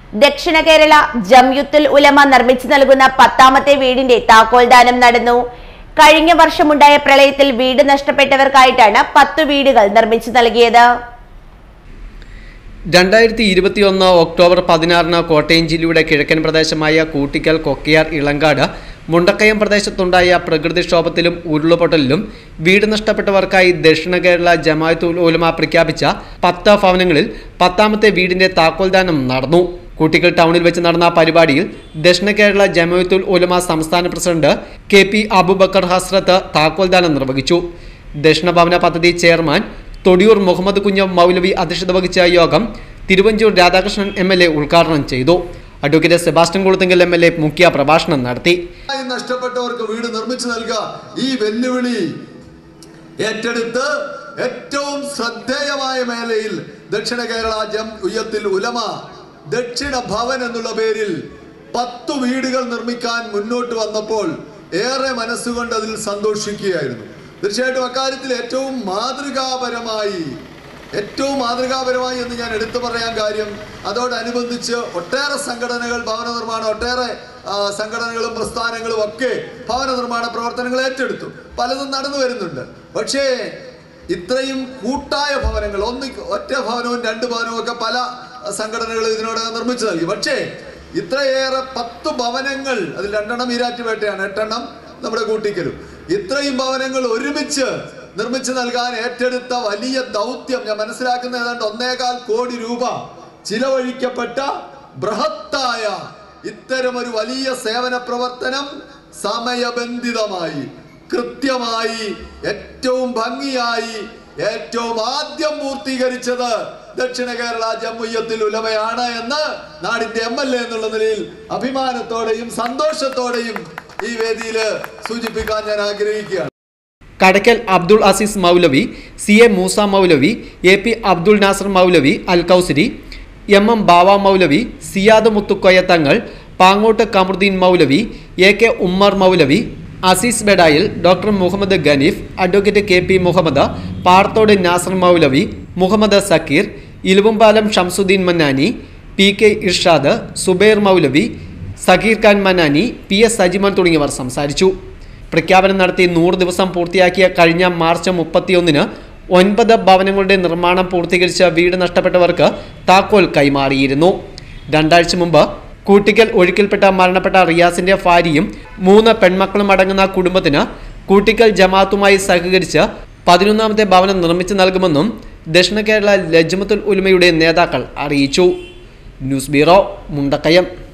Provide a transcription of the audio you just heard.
ദക്ഷിണ കേരള ജംയുത്തുൽ ഉലമ നിർമ്മിച്ചു നൽകുന്ന പത്താമത്തെ വീടിന്റെ താക്കോൽദാനം നടന്നു കഴിഞ്ഞ വർഷമുണ്ടായ പ്രളയത്തിൽ വീട് നഷ്ടപ്പെട്ടവർക്കായിട്ടാണ് പത്തു വീടുകൾ നിർമ്മിച്ചു നൽകിയത് രണ്ടായിരത്തി ഇരുപത്തിയൊന്ന് ഒക്ടോബർ പതിനാറിന് കോട്ടയം ജില്ലയുടെ കിഴക്കൻ പ്രദേശമായ കൂട്ടിക്കൽ കൊക്കയാർ ഇളങ്കാട് മുണ്ടക്കയം പ്രദേശത്തുണ്ടായ പ്രകൃതിക്ഷോഭത്തിലും ഉരുളുപൊട്ടലിലും വീട് നഷ്ടപ്പെട്ടവർക്കായി ദക്ഷിണ കേരള ജമാഅത്തുൽ ഉലമ പ്രഖ്യാപിച്ച പത്ത് ഭവനങ്ങളിൽ പത്താമത്തെ വീടിന്റെ താക്കോൽദാനം നടന്നു കൂട്ടിക്കൽ ടൗണിൽ വെച്ച് നടന്ന പരിപാടിയിൽ ദക്ഷിണ കേരള ജമാഅത്തുൽ ഉലമ സംസ്ഥാന പ്രസിഡന്റ് കെ പി അബുബക്കർ ഹസ്രത്ത് താക്കോൽദാനം നിർവഹിച്ചു ദക്ഷിണ ഭവന പദ്ധതി ചെയർമാൻ തൊടിയൂർ മുഹമ്മദ് കുഞ്ഞ് മൗലവി അധ്യക്ഷത വഹിച്ച യോഗം Thiruvanchoor Radhakrishnan M L A ഉദ്ഘാടനം ചെയ്തു advocate Sebastian Kulathinkal M L A മുഖ്യ പ്രഭാഷണം നടത്തി ആയി നഷ്ടപ്പെട്ടവർക്ക് വീട് നിർമ്മിച്ചു നൽകുക ഈ വെല്ലുവിളി ഏറ്റെടുത്ത് ഏറ്റവും ശ്രദ്ധേയമായ മേഖലയിൽ ദക്ഷിണ കേരള ജം ഉയത്തിൽ ഉലമ ദക്ഷിണ ഭവൻ എന്നുള്ള പേരിൽ പത്തു വീടുകൾ നിർമ്മിക്കാൻ മുന്നോട്ട് വന്നപ്പോൾ ഏറെ മനസ്സുകൊണ്ട് അതിൽ സന്തോഷിക്കുകയായിരുന്നു തീർച്ചയായിട്ടും അക്കാര്യത്തിൽ ഏറ്റവും മാതൃകാപരമായി ഏറ്റവും മാതൃകാപരമായി എന്ന് ഞാൻ എടുത്തു പറയാൻ കാര്യം അതോടനുബന്ധിച്ച് ഒട്ടേറെ സംഘടനകൾ ഭവന നിർമ്മാണം ഒട്ടേറെ ആ, സംഘടനകളും പ്രസ്ഥാനങ്ങളും ഒക്കെ ഭവന നിർമ്മാണ പ്രവർത്തനങ്ങൾ ഏറ്റെടുത്തു പലതും നടന്നു വരുന്നുണ്ട് പക്ഷേ ഇത്രയും കൂട്ടായ ഭവനങ്ങൾ ഒന്ന് ഒറ്റ ഭവനവും രണ്ട് ഭവനവും ഒക്കെ പല സംഘടനകൾ ഇതിനോടകം നിർമ്മിച്ചു നൽകി പക്ഷേ ഇത്രയേറെ പത്ത് ഭവനങ്ങൾ അതിൽ രണ്ടെണ്ണം ഈരാറ്റുപേട്ടയാണ് എട്ടെണ്ണം നമ്മുടെ കൂട്ടിക്കലും ഇത്രയും ഭവനങ്ങൾ ഒരുമിച്ച് നിർമ്മിച്ചു നൽകാൻ ഏറ്റെടുത്ത വലിയ ദൗത്യം ഞാൻ മനസ്സിലാക്കുന്ന ഏതാണ്ട് ഒന്നേകാൽ കോടി രൂപ ചിലവഴിക്കപ്പെട്ട ബൃഹത്തായ ഇത്തരമൊരു വലിയ സേവന പ്രവർത്തനം സമയബന്ധിതമായി കൃത്യമായി ഏറ്റവും ഭംഗിയായി ഏറ്റവും ആദ്യം പൂർത്തീകരിച്ചത് ദക്ഷിണ കേരള ജമ്മുയ്യത്തിൽ ഉലമയാണ് എന്ന് നാടിന്റെ എം എൽ എ എന്നുള്ള നിലയിൽ അഭിമാനത്തോടെയും സന്തോഷത്തോടെയും ഈ വേദിയിൽ സൂചിപ്പിക്കാൻ ഞാൻ ആഗ്രഹിക്കുകയാണ് Kadakkal Abdul Aziz Maulavi C A Moosa Maulavi A P Abdul Nasser Maulavi Al Kousari M M Bava Maulavi Siyad Muthukoya Thangal Pangode Kamaruddin Maulavi A K Ummer Maulavi Aziz ബെഡായിൽ doctor Muhammad Ganeef advocate K P Muhammad Parthode Nasser Maulavi Muhammad Zakir Eluvumpalam Shamsuddin Mannani P K Irshad Zubair Maulavi Zakir Khan Mannani P S Sajiman തുടങ്ങിയവർ സംസാരിച്ചു പ്രഖ്യാപനം നടത്തി നൂറ് ദിവസം പൂർത്തിയാക്കിയ കഴിഞ്ഞ മാർച്ച് മുപ്പത്തിയൊന്നിന് ഒൻപത് ഭവനങ്ങളുടെ നിർമ്മാണം പൂർത്തീകരിച്ച വീട് നഷ്ടപ്പെട്ടവർക്ക് താക്കോൽ കൈമാറിയിരുന്നു രണ്ടാഴ്ച മുമ്പ് കൂട്ടിക്കൽ ഒഴുക്കിൽപ്പെട്ട മരണപ്പെട്ട റിയാസിന്റെ ഭാര്യയും മൂന്ന് പെൺമക്കളും അടങ്ങുന്ന കുടുംബത്തിന് കൂട്ടിക്കൽ ജമാഅത്തുമായി സഹകരിച്ച് പതിനൊന്നാമത്തെ ഭവനം നിർമ്മിച്ചു നൽകുമെന്നും ദക്ഷിണ കേരള ലജ്മത്തുൽ ഉലുമയുടെ നേതാക്കൾ അറിയിച്ചു ന്യൂസ് ബ്യൂറോ മുണ്ടക്കയം